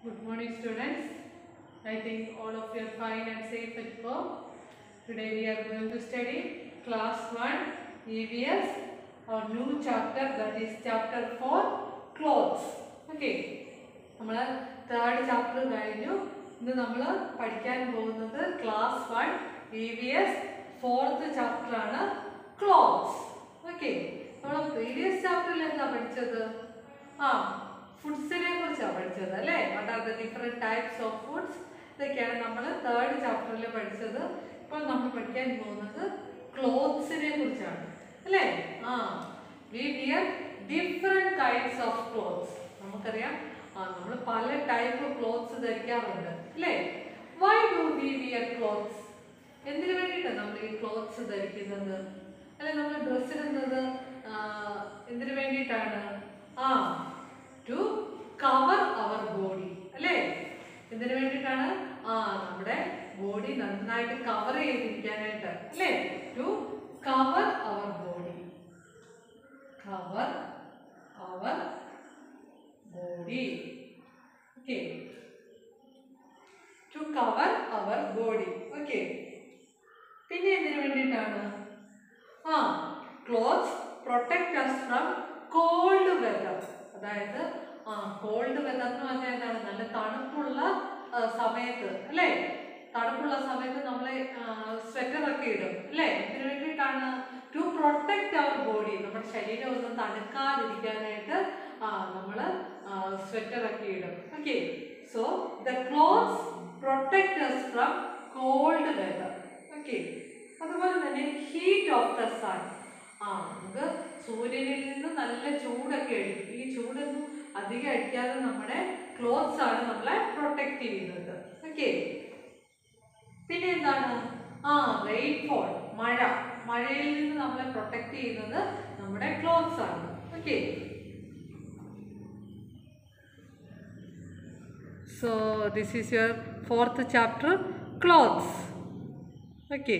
Good morning, students. I think all of you are fine and safe at home. Today we are going to study class 1 EVS, our new chapter that is chapter 4 clothes. Okay. നമ്മൾ third chapter കഴിഞ്ഞു ഇന്ന് നമ്മൾ പഠിക്കാൻ പോകുന്നത് class one E V S fourth chapter ആണ് clothes okay നമ്മൾ previous ചാപ്റ്ററിൽ എന്താ പഠിച്ചത് ആ ഫുഡ്സിനെ കുറിച്ചാണ് പഠിച്ചത് അല്ലേ what are the different types of foods ഇതൊക്കെയാണ് നമ്മൾ തേർഡ് ചാപ്റ്ററിൽ പഠിച്ചത് ഇപ്പോൾ നമ്മൾ പഠിക്കാൻ പോകുന്നത് ക്ലോത്ത്സിനെ കുറിച്ചാണ് അല്ലേ ആ we wear different types of clothes നമുക്കറിയാം ആ നമ്മൾ പല ടൈപ്പ് ക്ലോത്ത്സ് ധരിക്കാറുണ്ട് അല്ലേ why do we wear clothes എന്തിനു വേണ്ടിയിട്ടാണ് നമ്മൾ ഈ ക്ലോത്ത്സ് ധരിക്കുന്നത് അല്ലെ നമ്മൾ ഡ്രസ്സ് ഇടുന്നത് ആ, എന്തിനു വേണ്ടിയിട്ടാണ് ആ ടു കവർ അവർ ബോഡി അല്ലേ എന്തിനു വേണ്ടിയിട്ടാണ് ആ നമ്മുടെ ബോഡി നന്നായിട്ട് കവർ ചെയ്തിരിക്കാനായിട്ട് അല്ലേ to cover our body cover our body okay to cover our body okay പിന്നെ എന്തിനു വേണ്ടിയിട്ടാണ് ആ clothes protect us from cold weather അതായത് ആ കോൾഡ് വെതർ എന്ന് പറഞ്ഞാൽ എന്താണ് നല്ല തണുപ്പുള്ള ആ, സമയത്ത് അല്ലേ തണുപ്പുള്ള സമയത്ത് നമ്മൾ സ്വെറ്റർ ഒക്കെ ഇടും അല്ലേ ഇതിനു വേണ്ടിയിട്ടാണ് ടു പ്രൊട്ടക്ട് അവർ ബോഡി നമ്മുടെ ശരീരം ഒന്നും തണുക്കാതിരിക്കാനായിട്ട് നമ്മൾ സ്വെറ്റർ ഒക്കെ ഇടും okay so the clothes protect us from cold weather okay അതുപോലെ തന്നെ ഹീറ്റ് ഓഫ് ദ സൺ ആ നമുക്ക് സൂര്യനിൽ നിന്ന് നല്ല ചൂടൊക്കെ അടിക്കും ഈ ചൂടൊന്നും അധികം അടിക്കാതെ നമ്മുടെ ക്ലോത്ത്സ് ആണ് നമ്മളെ പ്രൊട്ടക്ട് ചെയ്യുന്നത് ഓക്കെ പിന്നെ എന്താണ് ആ റെയിൻഫോൾ മഴ മഴയിൽ നിന്ന് നമ്മളെ പ്രൊട്ടക്ട് ചെയ്യുന്നത് നമ്മുടെ ക്ലോത്ത്സ് ആണ് okay So this is your fourth chapter, clothes. Okay.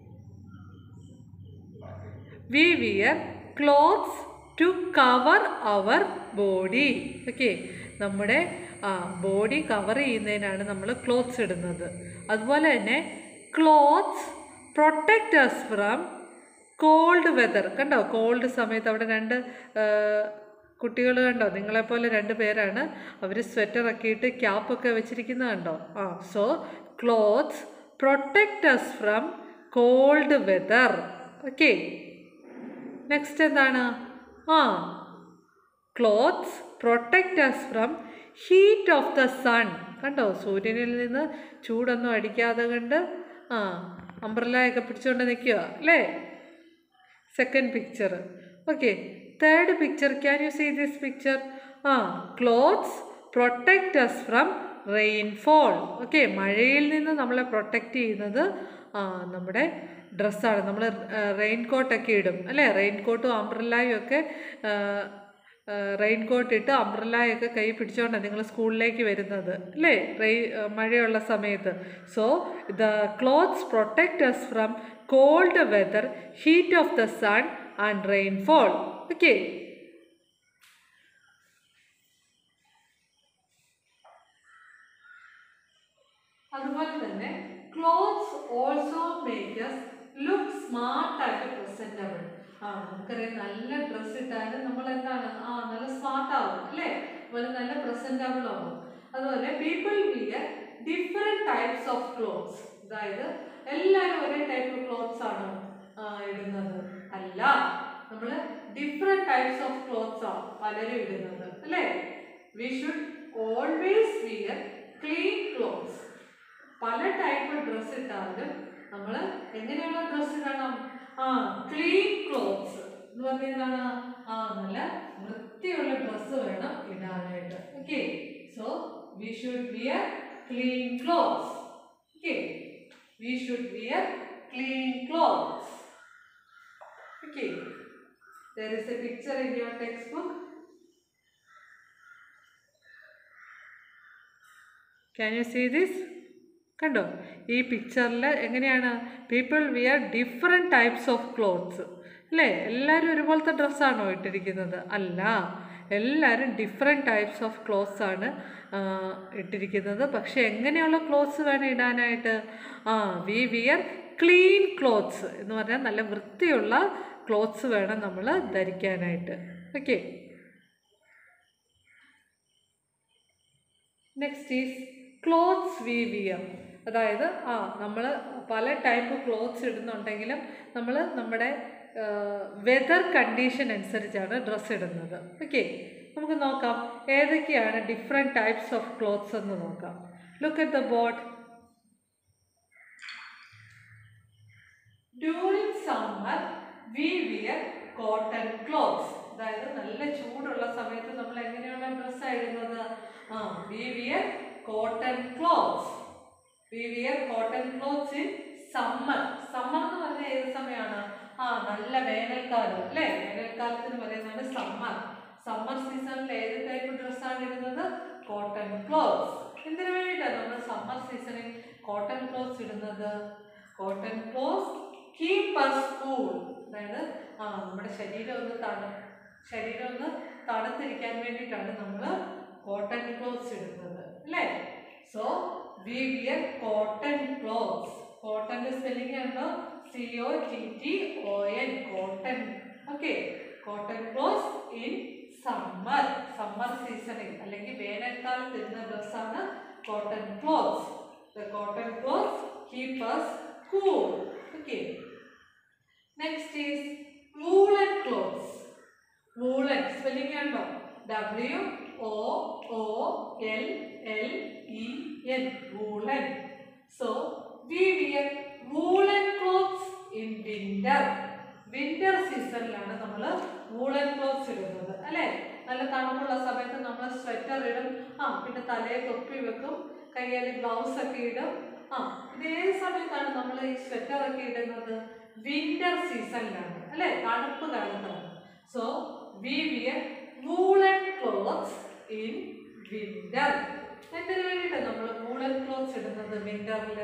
We wear clothes to cover our body. Okay. നമ്മുടെ ബോഡി കവർ ചെയ്യുന്നതിനാണ് നമ്മൾ ക്ലോത്ത്സ് ഇടുന്നത് അതുപോലെ തന്നെ clothes protect us from cold weather കണ്ടോ കോൾഡ് സമയത്ത് അവിടെ രണ്ട് കുട്ടികൾ കണ്ടോ നിങ്ങളെപ്പോലെ രണ്ട് പേരാണ് അവർ സ്വെറ്ററൊക്കെ ഇട്ട് ക്യാപ്പൊക്കെ വെച്ചിരിക്കുന്നത് കണ്ടോ ആ so clothes protect us from cold weather okay next എന്താണ് ആ clothes protect us from heat of the sun കണ്ടോ സൂര്യനിൽ നിന്ന് ചൂടൊന്നും അടിക്കാതെ കണ്ട് ആ അംബ്രല്ലയൊക്കെ പിടിച്ചുകൊണ്ട് നിൽക്കുക അല്ലേ second picture okay third picture can you see this picture ആ clothes protect us from rainfall okay മഴയിൽ നിന്ന് നമ്മളെ പ്രൊട്ടക്റ്റ് ചെയ്യുന്നത് ആ നമ്മുടെ ഡ്രസ്സാണ് നമ്മൾ റെയിൻ കോട്ടൊക്കെ ഇടും അല്ലേ റെയിൻ കോട്ടും അംബ്രല്ലായും ഒക്കെ റെയിൻ കോട്ട് ഇട്ട് അംബ്രല്ലായൊക്കെ കൈ പിടിച്ചുകൊണ്ടാണ് നിങ്ങൾ സ്കൂളിലേക്ക് വരുന്നത് അല്ലേ റെയ് മഴയുള്ള സമയത്ത് so the clothes protect us from cold weather heat of the sun and rainfall okay അതുപോലെ തന്നെ clothes also make us look smart and presentable ആ നമുക്കറിയാം നല്ല ഡ്രസ്സ് ഇട്ടാലും നമ്മൾ എന്താണ് ആ നല്ല സ്മാർട്ട് ആവും അല്ലേ അതുപോലെ നല്ല പ്രസന്റബിൾ ആവും അതുപോലെ people wear different types of clothes അതായത് എല്ലാവരും ഒരേ ടൈപ്പ് ക്ലോത്ത്സ് ആണ് ആ, ഇടുന്നത് അല്ല നമ്മൾ ഡിഫറെൻറ്റ് ടൈപ്സ് ഓഫ് ക്ലോത്ത്സ് ആണ് പലരും ഇടുന്നത് അല്ലേ we should always wear clean clothes പല ടൈപ്പ് ഡ്രസ്സ് ഇട്ടാലും നമ്മൾ എങ്ങനെയുള്ള ഡ്രസ്സ് ഇടണം ആ ക്ലീൻ ക്ലോത്ത്സ് എന്ന് പറഞ്ഞാൽ എന്താണ് ആ നല്ല വൃത്തിയുള്ള ഡ്രസ്സ് വേണം ഇടാനായിട്ട് okay so we should wear clean clothes okay we should wear clean clothes okay there is a picture in your textbook can you see this കണ്ടോ ഈ പിക്ചറിൽ എങ്ങനെയാണ് people wear different types of clothes അല്ലേ എല്ലാവരും ഒരുപോലത്തെ ഡ്രസ്സാണോ ഇട്ടിരിക്കുന്നത് അല്ല എല്ലാവരും different types of clothes ആണ് ആ, ഇട്ടിരിക്കുന്നത് പക്ഷേ എങ്ങനെയുള്ള ക്ലോത്ത്സ് വേണം ഇടാനായിട്ട് ആ വി വിയർ ക്ലീൻ ക്ലോത്ത്സ് എന്ന് പറഞ്ഞാൽ നല്ല വൃത്തിയുള്ള ക്ലോത്ത്സ് വേണം നമ്മൾ ധരിക്കാനായിട്ട് okay next is clothes we wear അതായത് ആ നമ്മൾ പല ടൈപ്പ് ക്ലോത്ത്സ് ഇടുന്നുണ്ടെങ്കിലും നമ്മൾ നമ്മുടെ വെതർ കണ്ടീഷൻ അനുസരിച്ചാണ് ഡ്രസ്സ് ഇടുന്നത് ഓക്കെ നമുക്ക് നോക്കാം ഏതൊക്കെയാണ് ഡിഫറെൻറ്റ് ടൈപ്സ് ഓഫ് ക്ലോത്ത്സ് എന്ന് നോക്കാം look at the boat during summer we wear cotton clothes അതായത് നല്ല ചൂടുള്ള സമയത്ത് നമ്മൾ എങ്ങനെയുള്ള ഡ്രസ്സാണ് ഇടുന്നത് ആ we wear cotton clothes we wear cotton clothes in summer summer എന്ന് പറഞ്ഞാൽ ഏത് സമയമാണ് ആ നല്ല വേനൽക്കാലം അല്ലേ വേനൽക്കാലത്തിന് പറയുന്നതാണ് സമ്മർ സമ്മർ സീസണിൽ ഏത് ടൈപ്പ് ഡ്രസ്സാണ് ഇടുന്നത് കോട്ടൺ ക്ലോത്ത്സ് എന്തിനു വേണ്ടിയിട്ടാണ് നമ്മൾ സമ്മർ സീസണിൽ കോട്ടൺ ക്ലോത്ത്സ് ഇടുന്നത് cotton clothes keep us cool അതായത് ആ നമ്മുടെ ശരീരം ഒന്ന് തണു ശരീരം ഒന്ന് തണുത്തിരിക്കാൻ വേണ്ടിയിട്ടാണ് നമ്മൾ കോട്ടൺ ക്ലോത്ത്സ് ഇടുന്നത് അല്ലേ so we wear cotton clothes കോട്ടൻ്റെ സ്പെല്ലിംഗ് ഉണ്ടോ C O T T O N cotton okay cotton clothes in summer summer സീസണിൽ അല്ലെങ്കിൽ വേനൽക്കാലത്ത് ഇടുന്ന ഡ്രസ്സാണ് cotton clothes the cotton clothes keep us cool okay next is woollen clothes woollen spelling ഉണ്ടോ W O O L L E N woollen so we wear woollen clothes in winter winter സീസണിലാണ് നമ്മൾ woollen ക്ലോത്ത്സ് ഇടുന്നത് അല്ലേ നല്ല തണുപ്പുള്ള സമയത്ത് നമ്മൾ സ്വെറ്റർ ഇടും ആ പിന്നെ തലയെ തൊപ്പി വെക്കും കയ്യിൽ ഗ്ലൗസ് ഒക്കെ ഇടും ആ ഇത് ഏത് സമയത്താണ് നമ്മൾ ഈ സ്വെറ്റർ ഒക്കെ ഇടുന്നത് വിന്റർ സീസണിലാണ് അല്ലേ തണുപ്പ് കാലത്താണ് so we wear woollen clothes in winter എന്തിനു വേണ്ടിയിട്ടാണ് നമ്മൾ വൂളൻ ക്ലോത്ത്സ് ഇടുന്നത് വിന്ററിൽ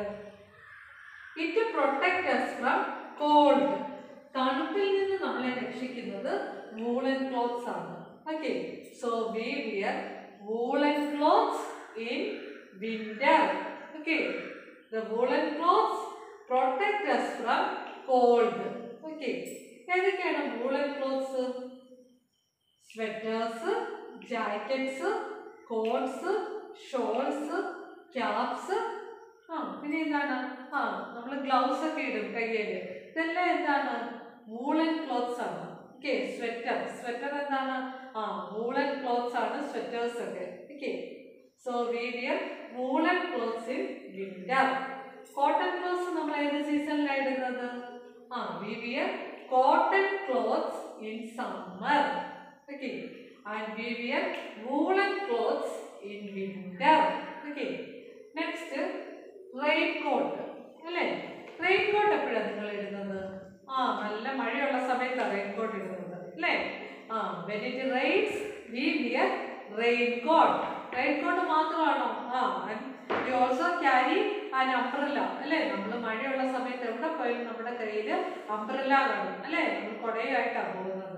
it protect us from cold തണുപ്പിൽ നിന്ന് നമ്മളെ രക്ഷിക്കുന്നത് വൂളൻ ക്ലോത്ത്സ് ആണ് okay so we wear woollen clothes in winter okay the woollen clothes protect us from cold okay ഏതൊക്കെയാണ് woollen clothes sweaters jackets coats shawls caps ആ പിന്നെ എന്താണ് ആ നമ്മൾ ഗ്ലൗസ് ഒക്കെ ഇടും കയ്യിൽ ഇതെല്ലാം എന്താണ് വൂളൻ ക്ലോത്ത്സ് ആണ് ഓക്കെ സ്വെറ്റർ സ്വെറ്റർ എന്താണ് ആ വൂളൻ ക്ലോത്ത്സ് ആണ് സ്വെറ്റേഴ്സ് ഒക്കെ okay so we wear woollen clothes in winter cotton clothes നമ്മൾ ഏത് സീസണിലാണ് ഇടുന്നത് ആ we wear cotton clothes in summer okay and we wear woollen clothes in winter okay next raincoat അല്ലേ raincoat എപ്പോഴാണ് നിങ്ങൾ ഇടുന്നത് ആ നല്ല മഴയുള്ള സമയത്താണ് റെയിൻ കോട്ട് ഇടുന്നത് അല്ലേ ആ when it rains we wear raincoat raincoat മാത്രമാണോ ആ you also carry an umbrella അല്ലേ നമ്മൾ മഴയുള്ള സമയത്ത് എവിടെ പോയാലും നമ്മുടെ കയ്യിൽ അംബ്രല്ല കാണും അല്ലേ നമ്മൾ കുടയായിട്ടാണ് പോകുന്നത്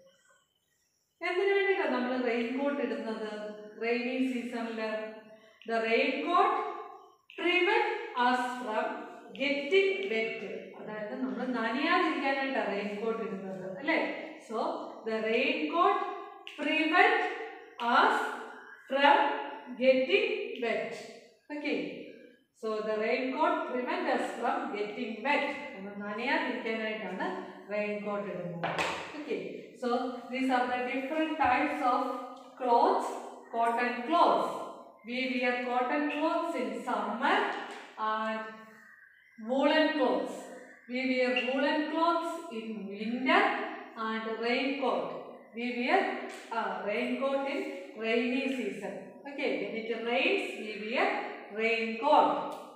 എന്തിനു വേണ്ടിയിട്ടാണ് നമ്മൾ റെയിൻ കോട്ട് ഇടുന്നത് റെയിനി സീസണിൽ the raincoat prevent us from getting wet അതായത് നമ്മൾ നനയാതിരിക്കാനായിട്ടാണ് റെയിൻ കോട്ട് ഇടുന്നത് അല്ലേ so the raincoat prevent us from getting wet okay so the raincoat prevent us from getting wet നമ്മൾ നനയാതിരിക്കാനായിട്ടാണ് raincoat ഇടുന്നത് okay so these are the different types of clothes cotton clothes we wear cotton clothes in summer and woolen clothes. We wear woolen clothes in winter and raincoat. We wear uh, raincoat in rainy season. Okay, when it rains, we wear raincoat.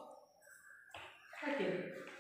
Okay.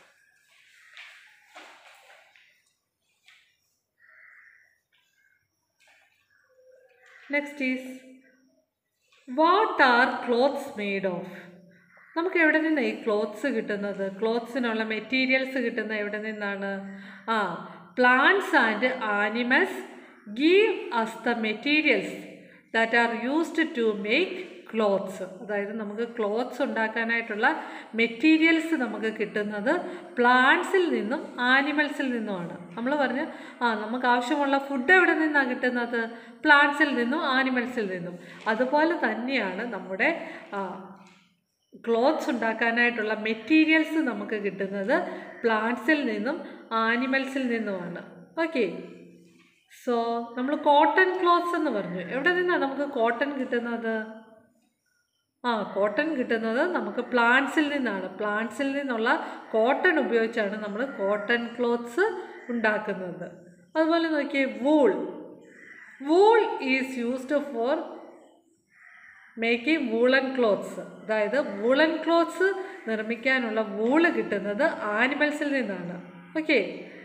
Next is what are clothes made of നമുക്ക് എവിടെ നിന്നാണ് ഈ clothes കിട്ടുന്നത് ക്ലോത്ത്സിനുള്ള materials കിട്ടുന്നത് എവിടെ നിന്നാണ് ആ plants and animals give us the materials that are used to make clothes അതായത് നമുക്ക് ക്ലോത്ത്സ് ഉണ്ടാക്കാനായിട്ടുള്ള മെറ്റീരിയൽസ് നമുക്ക് കിട്ടുന്നത് പ്ലാന്റ്സിൽ നിന്നും ആനിമൽസിൽ നിന്നുമാണ് നമ്മൾ പറഞ്ഞ് ആ നമുക്ക് ആവശ്യമുള്ള ഫുഡ് എവിടെ നിന്നാണ് കിട്ടുന്നത് പ്ലാന്റ്സിൽ നിന്നും ആനിമൽസിൽ നിന്നും അതുപോലെ തന്നെയാണ് നമ്മുടെ ക്ലോത്ത്സ് ഉണ്ടാക്കാനായിട്ടുള്ള മെറ്റീരിയൽസ് നമുക്ക് കിട്ടുന്നത് പ്ലാന്റ്സിൽ നിന്നും ആനിമൽസിൽ നിന്നുമാണ് ഓക്കെ സോ നമ്മൾ കോട്ടൺ ക്ലോത്ത്സ് എന്ന് പറഞ്ഞു എവിടെ നിന്നാണ് നമുക്ക് കോട്ടൺ കിട്ടുന്നത് ആ കോട്ടൺ കിട്ടുന്നത് നമുക്ക് പ്ലാന്റ്സിൽ നിന്നാണ് പ്ലാന്റ്സിൽ നിന്നുള്ള കോട്ടൺ ഉപയോഗിച്ചാണ് നമ്മൾ കോട്ടൺ ക്ലോത്ത്സ് ഉണ്ടാക്കുന്നത് അതുപോലെ നോക്കിയേ wool wool is used for making woollen clothes അതായത് വൂളൻ ക്ലോത്ത്സ് നിർമ്മിക്കാനുള്ള വൂള് കിട്ടുന്നത് ആനിമൽസിൽ നിന്നാണ് ഓക്കെ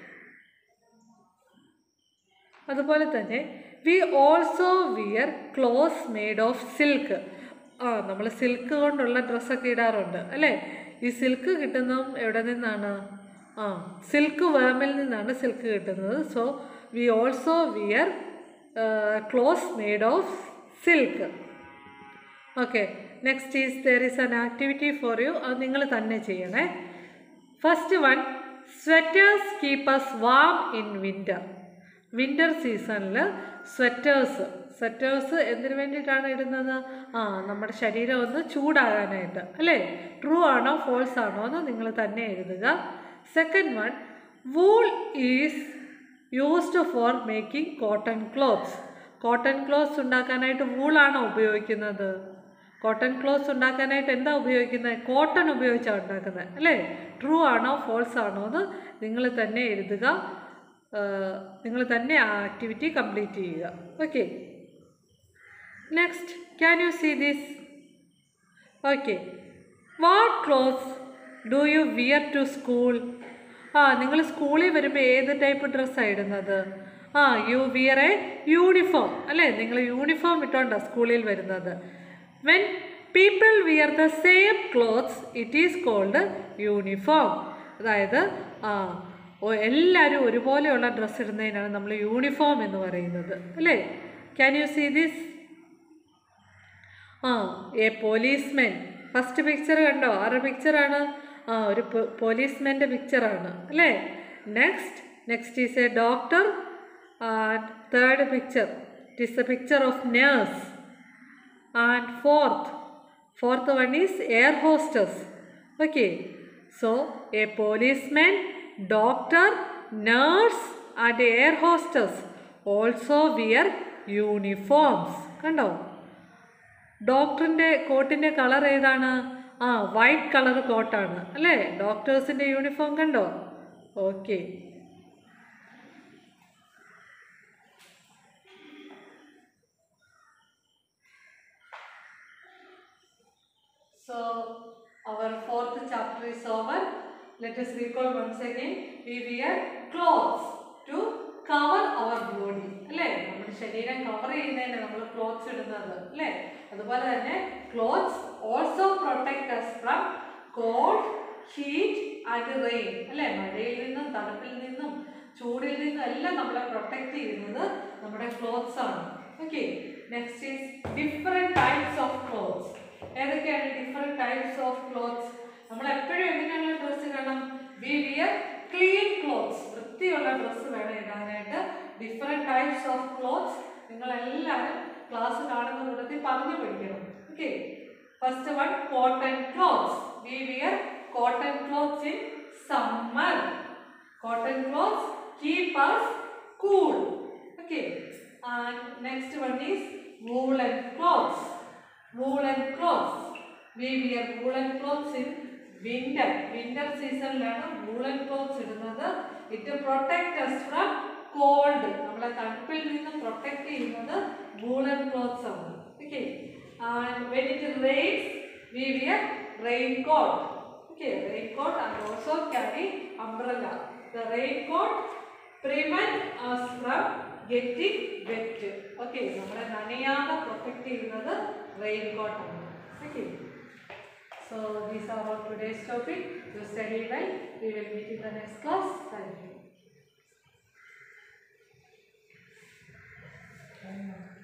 അതുപോലെ തന്നെ we also wear clothes made of silk ആ നമ്മൾ സിൽക്ക് കൊണ്ടുള്ള ഡ്രസ്സൊക്കെ ഇടാറുണ്ട് അല്ലേ ഈ സിൽക്ക് കിട്ടുന്നതും എവിടെ നിന്നാണ് ആ സിൽക്ക് വേമിൽ നിന്നാണ് സിൽക്ക് കിട്ടുന്നത് so we also wear clothes made of silk okay next is there is an activity for you അത് നിങ്ങൾ തന്നെ ചെയ്യണേ first one sweaters keep us warm in winter winter സീസണിൽ സ്വെറ്റേഴ്സ് സ്വെറ്റേഴ്സ് എന്തിനു വേണ്ടിയിട്ടാണ് ഇടുന്നത് ആ നമ്മുടെ ശരീരം ഒന്ന് ചൂടാകാനായിട്ട് അല്ലേ ട്രൂ ആണോ ഫോൾസ് ആണോ എന്ന് നിങ്ങൾ തന്നെ എഴുതുക second one wool is used for making cotton clothes cotton clothes ഉണ്ടാക്കാനായിട്ട് വൂളാണോ ഉപയോഗിക്കുന്നത് കോട്ടൺ ക്ലോത്ത്സ് ഉണ്ടാക്കാനായിട്ട് എന്താ ഉപയോഗിക്കുന്നത് കോട്ടൺ ഉപയോഗിച്ചാണ് ഉണ്ടാക്കുന്നത് അല്ലേ ട്രൂ ആണോ ഫോൾസ് ആണോ എന്ന് നിങ്ങൾ തന്നെ എഴുതുക നിങ്ങൾ തന്നെ ആ ആക്ടിവിറ്റി കംപ്ലീറ്റ് ചെയ്യുക okay next can you see this okay what clothes do you wear to school ആ നിങ്ങൾ സ്കൂളിൽ വരുമ്പോൾ ഏത് ടൈപ്പ് ഡ്രസ്സാണ് ഇടുന്നത് ആ യു വിയർ എ യൂണിഫോം അല്ലേ നിങ്ങൾ യൂണിഫോം ഇട്ടുകൊണ്ടാണ് സ്കൂളിൽ വരുന്നത് when people wear the same clothes it is called uniform അതായത് ആ ഓ എല്ലാവരും ഒരുപോലെയുള്ള ഡ്രസ്സ് ഇടുന്നതിനാണ് നമ്മൾ യൂണിഫോം എന്ന് പറയുന്നത് അല്ലേ ക്യാൻ യു സീ ദിസ് ആ എ പോലീസ്മാൻ ഫസ്റ്റ് പിക്ചർ കണ്ടോ ആരുടെ പിക്ചറാണ് ആ ഒരു പോലീസ്മാൻ്റെ പിക്ചറാണ് അല്ലേ next next is a doctor and third picture it is a picture of nurse and fourth fourth one is air hostess okay so a policeman doctor nurse and air hostess also wear uniforms കണ്ടോ ഡോക്ടറിൻ്റെ കോട്ടിൻ്റെ colour ഏതാണ് ആ white colour കോട്ടാണ് അല്ലേ ഡോക്ടേഴ്സിൻ്റെ uniform കണ്ടോ okay So, our fourth chapter is over. Let us recall once again. We wear clothes to cover our body. അല്ലേ നമ്മുടെ ശരീരം കവർ ചെയ്യുന്നതിന് നമ്മൾ ക്ലോത്ത്സ് ഇടുന്നത് അല്ലേ അതുപോലെ തന്നെ clothes also protect us from cold heat and rain അല്ലേ മഴയിൽ നിന്നും തണുപ്പിൽ നിന്നും ചൂടിൽ നിന്നും എല്ലാം നമ്മളെ പ്രൊട്ടക്ട് ചെയ്യുന്നത് നമ്മുടെ ക്ലോത്ത്സ് ആണ് okay next is different types of clothes ഏതൊക്കെയാണ് ഡിഫറെൻറ്റ് ടൈപ്സ് ഓഫ് ക്ലോത്ത്സ് നമ്മൾ എപ്പോഴും എങ്ങനെയുള്ള ഡ്രസ്സ് വേണം വി വിയർ ക്ലീൻ ക്ലോത്ത്സ് വൃത്തിയുള്ള ഡ്രസ്സ് വേണം ഇടാനായിട്ട് ഡിഫറെൻറ്റ് ടൈപ്സ് ഓഫ് ക്ലോത്ത്സ് നിങ്ങളെല്ലാവരും ക്ലാസ് കാണുന്ന കൂട്ടത്തിൽ പറഞ്ഞു പഠിക്കണം okay first one cotton clothes we wear cotton clothes in summer cotton clothes keep us cool okay and next one is woolen clothes woolen clothes we wear woolen clothes in winter winter സീസണിലാണ് woolen clothes ഇടുന്നത് it protect us from cold നമ്മളെ തണുപ്പിൽ നിന്ന് protect ചെയ്യുന്നത് woolen clothes ആണ് okay and when it rains we wear raincoat okay raincoat and also carry umbrella the raincoat prevent us from getting wet okay നമ്മളെ നനയാതെ protect ചെയ്യുന്നത് raincoat ആണ് okay so these are our today's topic you study well we will meet in the next class thank you ഉം.